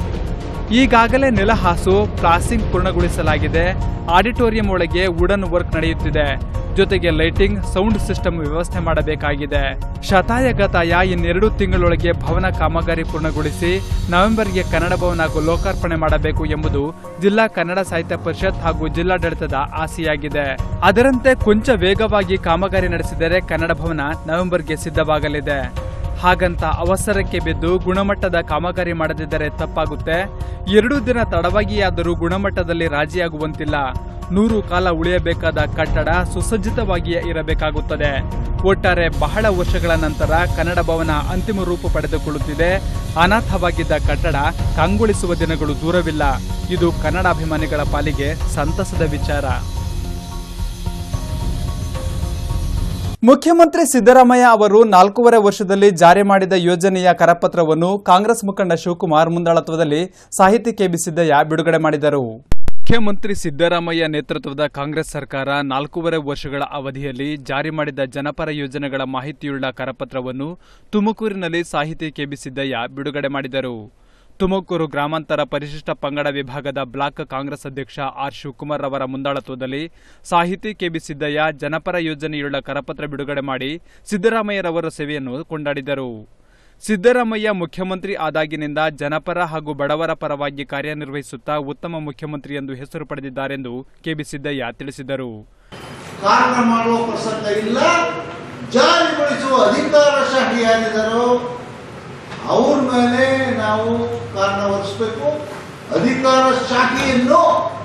ಈಗಾಗಲೇ ನೆಲಹಾಸು ಪ್ಲಾಸಿಂಗ್ ಪೂರ್ಣಗೊಳಿಸಲಾಗಿದೆ ಆಡಿಟೋರಿಯಂ ಒಳಗೆ ವುಡನ್ ವರ್ಕ್ ನಡೆಯುತ್ತಿದೆ ಜೊತೆಗೆ ಲೈಟಿಂಗ್ ಸೌಂಡ್ ಸಿಸ್ಟಮ್ ವ್ಯವಸ್ಥೆ ಮಾಡಬೇಕಾಗಿದೆ ಶತಾಯಗತಾಯ ಇನ್ನೆರಡು ತಿಂಗಳೊಳಗೆ ಭವನ ಕಾಮಗಾರಿ ಪೂರ್ಣಗೊಳಿಸಿ ನವೆಂಬರ್ಗೆ ಕನ್ನಡ ಭವನ ಲೋಕಾರ್ಪಣೆ ಮಾಡಬೇಕು ಎಂಬುದು ಜಿಲ್ಲಾ ಕನ್ನಡ ಸಾಹಿತ್ಯ ಪರಿಷತ್ ಹಾಗೂ ಜಿಲ್ಲಾಡಳಿತದ ಆಸೆಯಾಗಿದೆ ಅದರಂತೆ ಕೊಂಚ ವೇಗವಾಗಿ ಕಾಮಗಾರಿ ನಡೆಸಿದರೆ ಕನ್ನಡ ಭವನ ನವೆಂಬರ್ಗೆ ಸಿದ್ಧವಾಗಲಿದೆ ಹಾಗಂತ ಅವಸರಕ್ಕೆ ಬಿದ್ದು ಗುಣಮಟ್ಟದ ಕಾಮಗಾರಿ ಮಾಡದಿದ್ದರೆ ತಪ್ಪಾಗುತ್ತೆ ಎರಡು ದಿನ ತಡವಾಗಿಯಾದರೂ ಗುಣಮಟ್ಟದಲ್ಲಿ ರಾಜಿಯಾಗುವಂತಿಲ್ಲ ನೂರು ಕಾಲ ಉಳಿಯಬೇಕಾದ ಕಟ್ಟಡ ಸುಸಜ್ಜಿತವಾಗಿಯೇ ಇರಬೇಕಾಗುತ್ತದೆ ಒಟ್ಟಾರೆ ಬಹಳ ವರ್ಷಗಳ ನಂತರ ಕನ್ನಡ ಭವನ ಅಂತಿಮ ರೂಪ ಪಡೆದುಕೊಳ್ಳುತ್ತಿದೆ ಅನಾಥವಾಗಿದ್ದ ಕಟ್ಟಡ ಕಂಗೊಳಿಸುವ ದಿನಗಳು ದೂರವಿಲ್ಲ ಇದು ಕನ್ನಡ ಅಭಿಮಾನಿಗಳ ಪಾಲಿಗೆ ಸಂತಸದ ವಿಚಾರ ಮುಖ್ಯಮಂತ್ರಿ ಸಿದ್ದರಾಮಯ್ಯ ಅವರು ನಾಲ್ಕೂವರೆ ವರ್ಷದಲ್ಲಿ ಜಾರಿ ಮಾಡಿದ ಯೋಜನೆಯ ಕರಪತ್ರವನ್ನು ಕಾಂಗ್ರೆಸ್ ಮುಖಂಡ ಶಿವಕುಮಾರ್ ಮುಂದಾಳತ್ವದಲ್ಲಿ ಸಾಹಿತಿ ಕೆಬಿ ಸಿದ್ದಯ್ಯ ಬಿಡುಗಡೆ ಮಾಡಿದರು ಮುಖ್ಯಮಂತ್ರಿ ಸಿದ್ದರಾಮಯ್ಯ ನೇತೃತ್ವದ ಕಾಂಗ್ರೆಸ್ ಸರ್ಕಾರ ನಾಲ್ಕೂವರೆ ವರ್ಷಗಳ ಅವಧಿಯಲ್ಲಿ ಜಾರಿ ಮಾಡಿದ ಜನಪರ ಯೋಜನೆಗಳ ಮಾಹಿತಿಯುಳ್ಳ ಕರಪತ್ರವನ್ನು ತುಮಕೂರಿನಲ್ಲಿ ಸಾಹಿತಿ ಕೆಬಿ ಸಿದ್ದಯ್ಯ ಬಿಡುಗಡೆ ಮಾಡಿದರು ತುಮಕೂರು ಗ್ರಾಮಾಂತರ ಪರಿಶಿಷ್ಟ ಪಂಗಡ ವಿಭಾಗದ ಬ್ಲಾಕ್ ಕಾಂಗ್ರೆಸ್ ಅಧ್ಯಕ್ಷ ಆರ್ ಶಿವಕುಮಾರ್ ಅವರ ಮುಂದಾಳತ್ವದಲ್ಲಿ ಸಾಹಿತಿ ಕೆಬಿ ಸಿದ್ದಯ್ಯ ಜನಪರ ಯೋಜನೆಯುಳ್ಳ ಕರಪತ್ರ ಬಿಡುಗಡೆ ಮಾಡಿ ಸಿದ್ದರಾಮಯ್ಯರವರ ಸೇವೆಯನ್ನು ಕೊಂಡಾಡಿದರು ಸಿದ್ದರಾಮಯ್ಯ ಮುಖ್ಯಮಂತ್ರಿ ಆದಾಗಿನಿಂದ ಜನಪರ ಹಾಗೂ ಬಡವರ ಪರವಾಗಿ ಕಾರ್ಯನಿರ್ವಹಿಸುತ್ತಾ ಉತ್ತಮ ಮುಖ್ಯಮಂತ್ರಿ ಎಂದು ಹೆಸರು ಪಡೆದಿದ್ದಾರೆಂದು ಕೆಬಿ ಸಿದ್ದಯ್ಯ ತಿಳಿಸಿದರು ಕಾರಣ ಮಾಡುವ ಪ್ರಸಂಗ ಇಲ್ಲ ಜಾರಿಗೊಳಿಸುವ ಅಧಿಕಾರಶಾಹಿ ಯಾರಿದ್ದಾರೋ ಅವ್ರ ಮೇಲೆ ನಾವು ಕಾರಣ ಹೊರಿಸಬೇಕು ಅಧಿಕಾರ ಶಾಖೆಯನ್ನು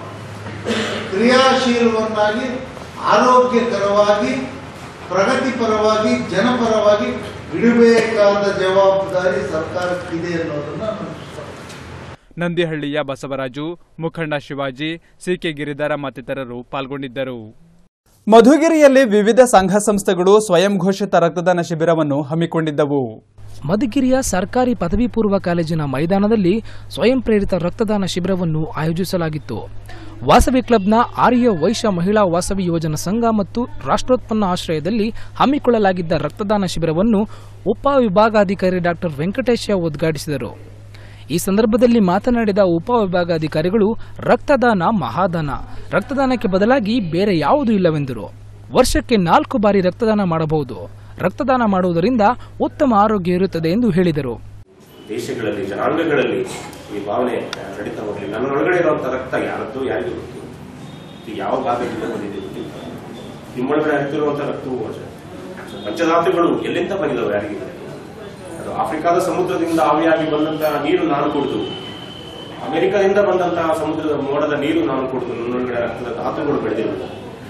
ಕ್ರಿಯಾಶೀಲವನ್ನಾಗಿ ಆರೋಗ್ಯಕರವಾಗಿ ಪ್ರಗತಿಪರವಾಗಿ ಜನಪರವಾಗಿ ಇಡಬೇಕಾದ ಜವಾಬ್ದಾರಿ ಸರ್ಕಾರಕ್ಕಿದೆ ಅನ್ನೋದನ್ನ ನಾನು ನಂದಿಹಳ್ಳಿಯ ಬಸವರಾಜು ಮುಖಂಡ ಶಿವಾಜಿ ಸಿಕೆ ಗಿರಿಧರ ಮತ್ತಿತರರು ಪಾಲ್ಗೊಂಡಿದ್ದರು ಮಧುಗಿರಿಯಲ್ಲಿ ವಿವಿಧ ಸಂಘ ಸಂಸ್ಥೆಗಳು ಸ್ವಯಂ ಘೋಷಿತ ರಕ್ತದಾನ ಶಿಬಿರವನ್ನು ಹಮ್ಮಿಕೊಂಡಿದ್ದವು ಮಧುಗಿರಿಯ ಸರ್ಕಾರಿ ಪದವಿ ಪೂರ್ವ ಕಾಲೇಜಿನ ಮೈದಾನದಲ್ಲಿ ಸ್ವಯಂ ಪ್ರೇರಿತ ರಕ್ತದಾನ ಶಿಬಿರವನ್ನು ಆಯೋಜಿಸಲಾಗಿತ್ತು ವಾಸವಿ ಕ್ಲಬ್ನ ಆರ್ಯ ವೈಶ್ಯ ಮಹಿಳಾ ವಾಸವಿ ಯೋಜನಾ ಸಂಘ ಮತ್ತು ರಾಷ್ಟ್ರೋತ್ಪನ್ನ ಆಶ್ರಯದಲ್ಲಿ ಹಮ್ಮಿಕೊಳ್ಳಲಾಗಿದ್ದ ರಕ್ತದಾನ ಶಿಬಿರವನ್ನು ಉಪವಿಭಾಗಾಧಿಕಾರಿ ಡಾಕ್ಟರ್ ವೆಂಕಟೇಶ ಉದ್ಘಾಟಿಸಿದರು ಈ ಸಂದರ್ಭದಲ್ಲಿ ಮಾತನಾಡಿದ ಉಪವಿಭಾಗಾಧಿಕಾರಿಗಳು ರಕ್ತದಾನ ಮಹಾದಾನ ರಕ್ತದಾನಕ್ಕೆ ಬದಲಾಗಿ ಬೇರೆ ಯಾವುದೂ ಇಲ್ಲವೆಂದರು ವರ್ಷಕ್ಕೆ ನಾಲ್ಕು ಬಾರಿ ರಕ್ತದಾನ ಮಾಡಬಹುದು ರಕ್ತದಾನ ಮಾಡುವುದರಿಂದ ಉತ್ತಮ ಆರೋಗ್ಯ ಇರುತ್ತದೆ ಎಂದು ಹೇಳಿದರು ದೇಶಗಳಲ್ಲಿ ಜನಾಂಗಗಳಲ್ಲಿ ಈ ಭಾವನೆ ನಡೀತಾ ಹೋಗ್ಲಿ ನನ್ನೊಳಗಡೆ ಇರುವಂತ ರಕ್ತ ಯಾರದ್ದು ಯಾರಿಗೂ ಗೊತ್ತಿಲ್ಲ ಇದು ಯಾವ ಭಾಗದಿಂದ ಬಂದಿದೆ ಗೊತ್ತಿಲ್ಲ ನಿಮ್ಮೊಳಗಡೆ ಹರಿತಿರುವಂತ ರಕ್ತವೂ ಅಷ್ಟೇ ಸೊ ಪಂಚಧಾತುಗಳು ಎಲ್ಲಿಂದ ಬಂದಿದ್ದಾವೆ ಯಾರಿಗೆ ಗೊತ್ತಿಲ್ಲ. ಅದು ಆಫ್ರಿಕಾದ ಸಮುದ್ರದಿಂದ ಆವಿಯಾಗಿ ಬಂದಂತಹ ನೀರು ನಾನು ಕುಡಿದು ಅಮೆರಿಕದಿಂದ ಬಂದಂತಹ ಸಮುದ್ರದ ಮೋಡದ ನೀರು ನಾನು ಕುಡಿದು ನನ್ನೊಳಗಡೆ ರಕ್ತದ ಧಾತುಗಳು ಬೆಳೆದಿರುವುದು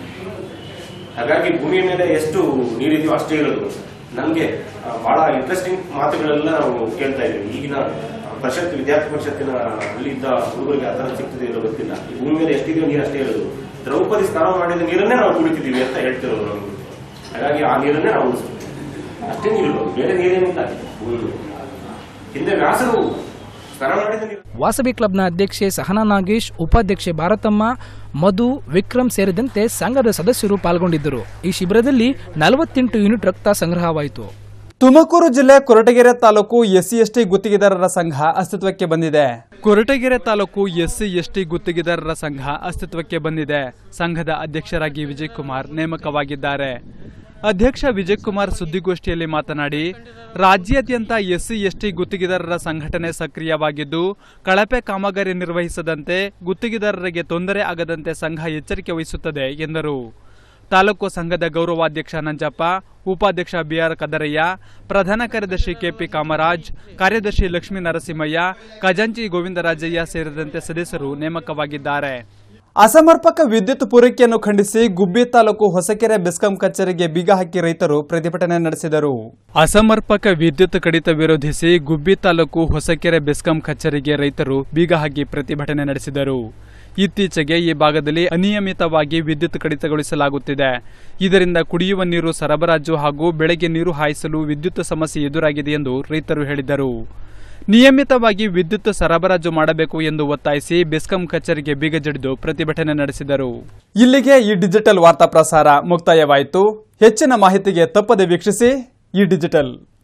ಹಾಗಾಗಿ ಭೂಮಿಯ ಮೇಲೆ ಎಷ್ಟು ನೀರಿದೆಯೋ ಅಷ್ಟೇ ಇರೋದು ನನಗೆ ಬಹಳ ಇಂಟ್ರೆಸ್ಟಿಂಗ್ ಮಾತುಗಳೆಲ್ಲ ನಾವು ಕೇಳ್ತಾ ಇದ್ದೀವಿ ಈಗಿನ ಆ, ಪರಿಷತ್ ವಿದ್ಯಾರ್ಥಿ ಪರಿಷತ್ತಿನ ಅಲ್ಲಿದ್ದ ಹುಡುಗರಿಗೆ ಆ ಥರ ಸಿಗ್ತದೆ ಇರೋ ಗೊತ್ತಿಲ್ಲ ಈ ಭೂಮಿ ಮೇಲೆ ಎಷ್ಟಿದೆಯೋ ನೀರು ಅಷ್ಟೇ ಇರೋದು ದ್ರೌಪದಿ ಸ್ನಾನ ಮಾಡಿದ ನೀರನ್ನೇ ನಾವು ಕುಡಿತಿದ್ದೀವಿ ಅಂತ ಹೇಳ್ತಿರೋದು ನಮ್ಗೆ ಹಾಗಾಗಿ ಆ ನೀರನ್ನೇ ನಾವು ಉಳಿಸ್ತೀವಿ ಅಷ್ಟೇ ನೀರು ಬೇರೆ ನೀರೇನಿಲ್ಲ ಭೂಮಿ ಮೇಲೆ. ಹಿಂದೆ ವ್ಯಾಸರು ಸ್ನಾನ ಮಾಡಿದ ನೀರು ವಾಸವಿ ಕ್ಲಬ್ನ ಅಧ್ಯಕ್ಷೆ ಸಹನಾ ನಾಗೇಶ್ ಉಪಾಧ್ಯಕ್ಷೆ ಭಾರತಮ್ಮ ಮಧು ವಿಕ್ರಮ್ ಸೇರಿದಂತೆ ಸಂಘದ ಸದಸ್ಯರು ಪಾಲ್ಗೊಂಡಿದ್ದರು ಈ ಶಿಬಿರದಲ್ಲಿ ನಲವತ್ತೆಂಟು ಯೂನಿಟ್ ರಕ್ತ ಸಂಗ್ರಹವಾಯಿತು ತುಮಕೂರು ಜಿಲ್ಲೆ ಕೊರಟಗೆರೆ ತಾಲೂಕು ಎಸ್ಸಿ ಎಸ್ಟಿ ಗುತ್ತಿಗೆದಾರರ ಸಂಘ ಅಸ್ತಿತ್ವಕ್ಕೆ ಬಂದಿದೆ ಕೊರಟಗೆರೆ ತಾಲೂಕು ಎಸ್ಸಿ ಎಸ್ಟಿ ಗುತ್ತಿಗೆದಾರರ ಸಂಘ ಅಸ್ತಿತ್ವಕ್ಕೆ ಬಂದಿದೆ ಸಂಘದ ಅಧ್ಯಕ್ಷರಾಗಿ ವಿಜಯ್ ಕುಮಾರ್ ನೇಮಕವಾಗಿದ್ದಾರೆ ಅಧ್ಯಕ್ಷ ವಿಜಯ್ ಕುಮಾರ್ ಸುದ್ದಿಗೋಷ್ಠಿಯಲ್ಲಿ ಮಾತನಾಡಿ ರಾಜ್ಯಾದ್ಯಂತ ಎಸ್ಸಿ ಎಸ್ಟಿ ಗುತ್ತಿಗೆದಾರರ ಸಂಘಟನೆ ಸಕ್ರಿಯವಾಗಿದ್ದು ಕಳಪೆ ಕಾಮಗಾರಿ ನಿರ್ವಹಿಸದಂತೆ ಗುತ್ತಿಗೆದಾರರಿಗೆ ತೊಂದರೆ ಆಗದಂತೆ ಸಂಘ ಎಚ್ಚರಿಕೆ ವಹಿಸುತ್ತದೆ ಎಂದರು ತಾಲೂಕು ಸಂಘದ ಗೌರವಾಧ್ಯಕ್ಷ ನಂಜಪ್ಪ ಉಪಾಧ್ಯಕ್ಷ ಬಿಆರ್ ಕದರಯ್ಯ ಪ್ರಧಾನ ಕಾರ್ಯದರ್ಶಿ ಕೆಪಿ ಕಾಮರಾಜ್ ಕಾರ್ಯದರ್ಶಿ ಲಕ್ಷ್ಮೀ ನರಸಿಂಹಯ್ಯ ಖಜಾಂಚಿ ಗೋವಿಂದರಾಜಯ್ಯ ಸೇರಿದಂತೆ ಸದಸ್ಯರು ನೇಮಕವಾಗಿದ್ದಾರೆ ಅಸಮರ್ಪಕ ವಿದ್ಯುತ್ ಪೂರೈಕೆಯನ್ನು ಖಂಡಿಸಿ ಗುಬ್ಬಿ ತಾಲೂಕು ಹೊಸಕೆರೆ ಬೆಸ್ಕಾಂ ಕಚೇರಿಗೆ ಬೀಗ ಹಾಕಿ ರೈತರು ಪ್ರತಿಭಟನೆ ನಡೆಸಿದರು ಅಸಮರ್ಪಕ ವಿದ್ಯುತ್ ಕಡಿತ ವಿರೋಧಿಸಿ ಗುಬ್ಬಿ ತಾಲೂಕು ಹೊಸಕೆರೆ ಬೆಸ್ಕಾಂ ಕಚೇರಿಗೆ ರೈತರು ಬೀಗ ಹಾಕಿ ಪ್ರತಿಭಟನೆ ನಡೆಸಿದರು ಇತ್ತೀಚೆಗೆ ಈ ಭಾಗದಲ್ಲಿ ಅನಿಯಮಿತವಾಗಿ ವಿದ್ಯುತ್ ಕಡಿತಗೊಳಿಸಲಾಗುತ್ತಿದೆ ಇದರಿಂದ ಕುಡಿಯುವ ನೀರು ಸರಬರಾಜು ಹಾಗೂ ಬೆಳೆಗೆ ನೀರು ಹಾಯಿಸಲು ವಿದ್ಯುತ್ ಸಮಸ್ಯೆ ಎದುರಾಗಿದೆ ಎಂದು ರೈತರು ಹೇಳಿದರು ನಿಯಮಿತವಾಗಿ ವಿದ್ಯುತ್ ಸರಬರಾಜು ಮಾಡಬೇಕು ಎಂದು ಒತ್ತಾಯಿಸಿ ಬೆಸ್ಕಾಂ ಕಚೇರಿಗೆ ಬೀಗ ಜಡಿದು ಪ್ರತಿಭಟನೆ ನಡೆಸಿದರು ಇಲ್ಲಿಗೆ ಈ ಡಿಜಿಟಲ್ ವಾರ್ತಾ ಪ್ರಸಾರ ಮುಕ್ತಾಯವಾಯಿತು ಹೆಚ್ಚಿನ ಮಾಹಿತಿಗೆ ತಪ್ಪದೆ ವೀಕ್ಷಿಸಿ ಈ ಡಿಜಿಟಲ್